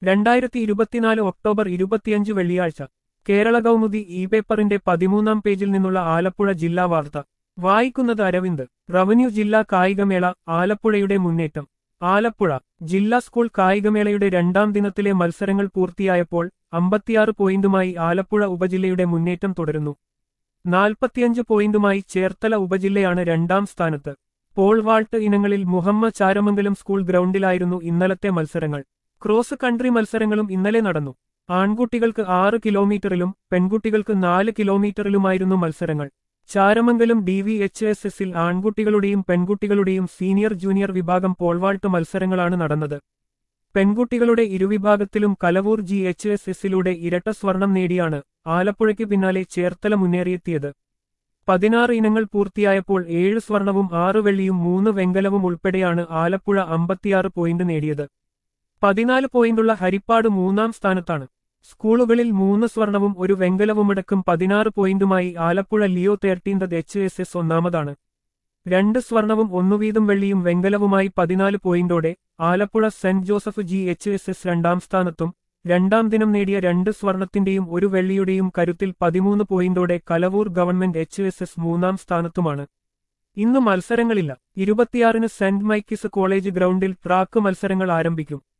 രണ്ടായിരത്തി ഇരുപത്തിനാല് ഒക്ടോബർ ഇരുപത്തിയഞ്ച് വെള്ളിയാഴ്ച കേരള കൗമുദി ഇ പേപ്പറിന്റെ പതിമൂന്നാം പേജിൽ നിന്നുള്ള ആലപ്പുഴ ജില്ലാ വാർത്ത വായിക്കുന്നത് അരവിന്ദ് റവന്യൂ ജില്ലാ കായികമേള ആലപ്പുഴയുടെ മുന്നേറ്റം ആലപ്പുഴ ജില്ലാ സ്കൂൾ കായികമേളയുടെ രണ്ടാം ദിനത്തിലെ മത്സരങ്ങൾ പൂർത്തിയായപ്പോൾ അമ്പത്തിയാറ് പോയിന്റുമായി ആലപ്പുഴ ഉപജില്ലയുടെ മുന്നേറ്റം തുടരുന്നു നാൽപ്പത്തിയഞ്ച് പോയിന്റുമായി ചേർത്തല ഉപജില്ലയാണ് രണ്ടാം സ്ഥാനത്ത് പോൾ വാൾട്ട് ഇനങ്ങളിൽ മുഹമ്മദ് ചാരമംഗലം സ്കൂൾ ഗ്രൗണ്ടിലായിരുന്നു ഇന്നലത്തെ മത്സരങ്ങൾ ക്രോസ് കൺട്രി മത്സരങ്ങളും ഇന്നലെ നടന്നു ആൺകുട്ടികൾക്ക് ആറ് കിലോമീറ്ററിലും പെൺകുട്ടികൾക്ക് നാല് കിലോമീറ്ററിലുമായിരുന്നു മത്സരങ്ങൾ Charamangalam D V H S എസിൽ ആൺകുട്ടികളുടെയും പെൺകുട്ടികളുടെയും സീനിയർ ജൂനിയർ വിഭാഗം പോൾവാൾട്ട് മത്സരങ്ങളാണ് നടന്നത് പെൺകുട്ടികളുടെ ഇരുവിഭാഗത്തിലും കലവൂർ ജി എച്ച് എസ് എസിലൂടെ ഇരട്ട സ്വർണം നേടിയാണ് ആലപ്പുഴയ്ക്ക് പിന്നാലെ ചേർത്തല മുന്നേറിയെത്തിയത് പതിനാറ് ഇനങ്ങൾ പൂർത്തിയായപ്പോൾ ഏഴ് സ്വർണവും ആറ് വെള്ളിയും മൂന്ന് വെങ്കലവും ഉൾപ്പെടെയാണ് ആലപ്പുഴ അമ്പത്തിയാറ് പോയിന്റ് നേടിയത് പതിനാല് പോയിന്റുള്ള ഹരിപ്പാട് മൂന്നാം സ്ഥാനത്താണ് സ്കൂളുകളിൽ മൂന്ന് സ്വർണവും ഒരു വെങ്കലവുമടക്കം പതിനാറ് പോയിന്റുമായി Alappuzha Leo thirteenth H S S ഒന്നാമതാണ് രണ്ട് സ്വർണവും ഒന്നുവീതം വെള്ളിയും വെങ്കലവുമായി പതിനാല് പോയിന്റോടെ ആലപ്പുഴ സെന്റ് Joseph G H S S രണ്ടാം സ്ഥാനത്തും രണ്ടാം ദിനം നേടിയ രണ്ട് സ്വർണത്തിന്റെയും ഒരു വെള്ളിയുടെയും കരുത്തിൽ പതിമൂന്ന് പോയിന്റോടെ Kalavoor government H S S മൂന്നാം സ്ഥാനത്തുമാണ് ഇന്ന് മത്സരങ്ങളില്ല ഇരുപത്തിയാറിന് സെന്റ് മൈക്കിസ് കോളേജ് ഗ്രൗണ്ടിൽ ട്രാക്ക് മത്സരങ്ങൾ ആരംഭിക്കും